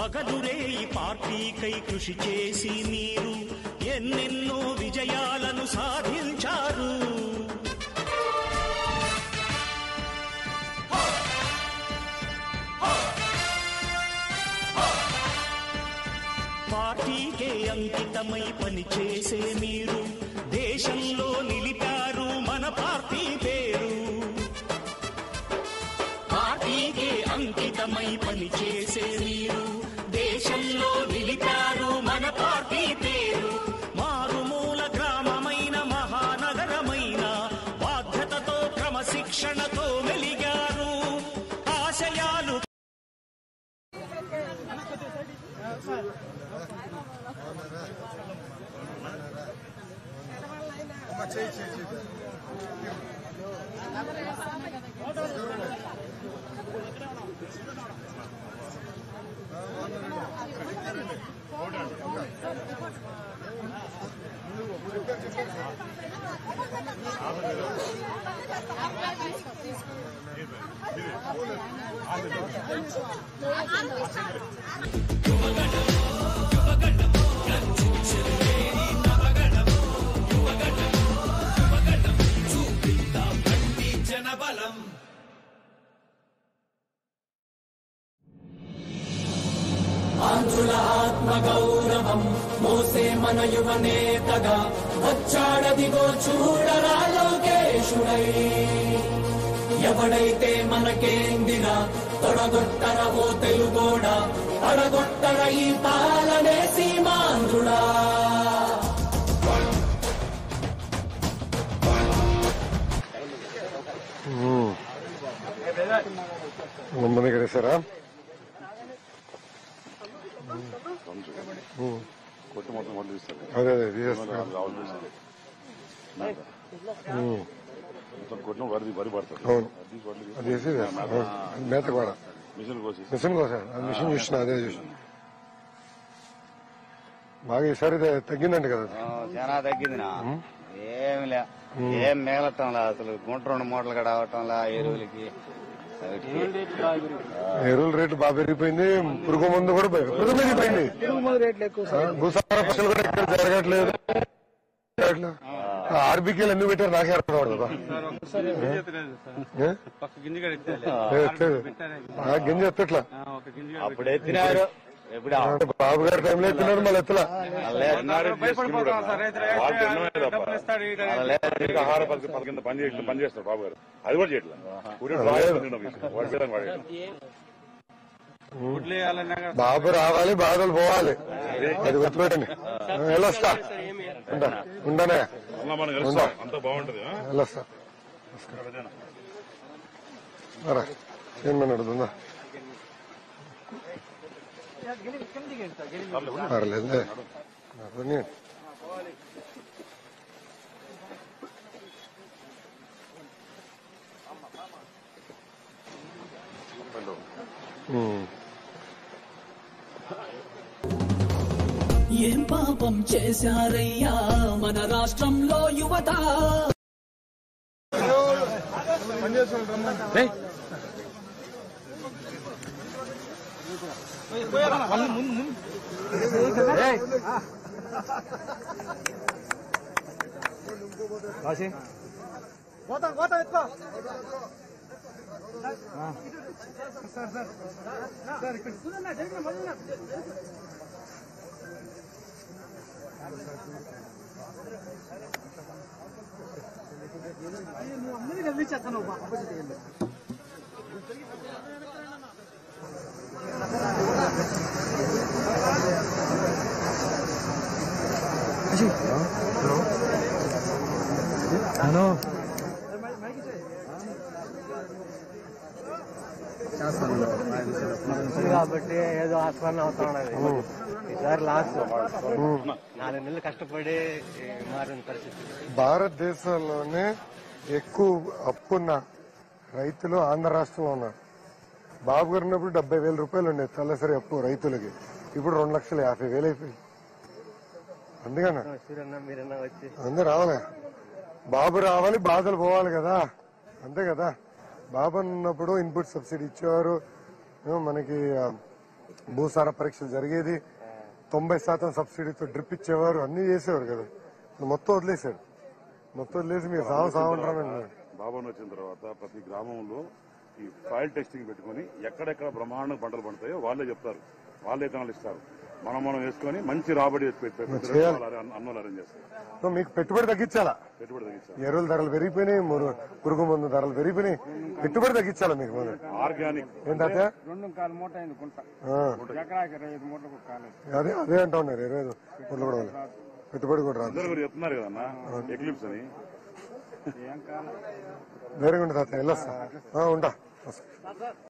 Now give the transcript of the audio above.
పగలురే ఈ పార్టీకై కృషి చేసి మీరు ఎన్నెన్నో విజయాలను సాధించారు పార్టీకే అంకితమై పనిచేసే మీరు దేశంలో నిలిపారు మన పార్టీ పేరు పార్టీకే అంకితమై పనిచేసే మీరు దేశంలో నిలిపారు మన పార్టీ పేరు మారుమూల గ్రామమైన మహానగరమైన బాధ్యతతో క్రమశిక్షణతో మెలిగారు ఆశయాలు ఆంధ్రుల ఆత్మ గౌరవం మోసే మన యువ నేతగా వచ్చాడదిగో చూడరా లోకేశుడై ఎవడైతే మనకేందిరా తొడగొట్టర ఓ తెలుగోడ పడగొట్టర ఈ పాలనే సీమాంధ్రుడా ముందు దగ్గర వేసారా కొట్టి మొత్తం కొట్టి తీస్తారు అదే అదే తీసేస్తా రావులు తీస్తారు ఉమ్, మొత్తం కొట్టిన వరి వరి పడతారు అవును అది తీసి వడ్లు అది వేసి మేత కూడా మిషన్ కోసి మిషన్ కోసం ఆ మిషన్ చూసిన అదే చూసిన బాగా ఈసారి ఇది తగ్గిందండి కదా ఆ, చాలా తగ్గింది నా ఏమి లే ఏం మిగలటం లే అసలు గుంట రెండు మూటలు కూడా అవటం లే ఎరువులకి వాటికి. ఎరువుల రేటు బాగా పెరిగిపోయింది పురుగు మందు కూడా పెరిగి- పురుగు పెరిగిపోయింది ఆ, భూసార పక్షులు కూడా ఇక్కడ జరగట్లేదు జరగట్లేదు. ఆ, ఆర్బీకేలు ఎన్ని పెట్టారు నాకే అర్థం కావడం కదా ఏ? లేదు, ఎత్తలేదు. ఆ, గింజ ఎత్తట్లా అప్పుడు ఎత్తినారు ఎప్పుడు ఆ, బాబు గారి టైంలో ఎత్తినారు మళ్ళీ ఎత్తలా వాళ్ళు తినడమే తప్ప ఇంకా ఆహార పథకం పథకం కింద పని చేసి పని చేస్తారు బాబు గారు అది కూడా చేయట్లేదు ఊరే రాయలు తినడం చేస్తారు. వాడి పిల్లలు వాడేయడం. బాబు రావాలి బాధలు పోవాలి అది గుర్తుపెట్టండి ఆ, వెళ్ళొస్తా ఉంటా ఉండనే మళ్ళా మనం కలుస్తాం అంత బాగుంటది ఆ? వెళ్ళొస్తా రా చైర్మన్ అడుగుతుందా పర్లేదులే అతని ఉమ్. ఏం పాపం చేశారయ్యా మన రాష్ట్రంలో యువత కాబట్టి ఏదో ఆస్వాదన అవుతా ఉన్నది ఈసారి లాస్ట్ నాలుగు నెలలు కష్టపడి ఈ మారిన పరిస్థితి భారతదేశంలోనే ఎక్కువ అప్పున్న రైతులు ఆంధ్ర రాష్ట్రంలో ఉన్నారు బాబు గారు ఉన్నప్పుడు డెబ్బై వేల రూపాయలు ఉండేది తలసరి అప్పు రైతులకి ఇప్పుడు రెండు లక్షల యాభై వేలు అయిపోయింది అందుకనే సూర్యన్న మీరన్న వచ్చి అందరూ రావాలి బాబు రావాలి బాధలు పోవాలి కదా అంతే కదా బాబు ఉన్నప్పుడు ఇన్పుట్ సబ్సిడీ ఇచ్చేవారు ఏమో మనకి ఆ, భూసార పరీక్షలు జరిగేది తొంభై శాతం సబ్సిడీతో డ్రిప్ ఇచ్చేవారు అన్ని చేసేవారు కదా ఇప్పుడు మొత్తం వదిలేశాడు మొత్తం వదిలేసి మీరు సాగు సాగుంటారని బాబాను వచ్చిన తర్వాత ప్రతి గ్రామంలో ఈ సాయిల్ టెస్టింగ్ పెట్టుకుని ఎక్కడెక్కడ బ్రహ్మాండ పంటలు పండుతాయో వాళ్ళే చెప్తారు వాళ్ళే విత్తనాలు ఇస్తారు మనం మనం వేసుకొని మంచి రాబడి పె- పె- పె- చేయాలి. అన్న- అన్నోళ్ళు అరేంజ్ చేస్తారు సో మీకు పెట్టుబడి తగ్గించాలా పెట్టుబడి తగ్గించాలి ఎరువుల ధరలు పెరిగిపోయినాయి మురు- పురుగు మందు ధరలు పెరిగిపోయినాయి పెట్టుబడి తగ్గించాలా మీకు మొదలు ఆర్గానిక్ ఏంటంటే రెండు కాలు మూట అయింది గుంట ఆ, ఎకరాకి ఇరవై ఐదు మూటలకు కాలేదు అదే అదే అంటా ఉన్నారు ఇరవై ఐదు ఊర్లో కూడా వాళ్ళు. పెట్టుబడి కూడా రాదు అందరూ కూడా చెప్తున్నారు కదన్నా ఎక్లిప్స్ అని ఏం కాలం ధైర్యంగా ఉంటుంది తాత వెళ్ళొస్తా ఆ, ఉంటా వస్తా.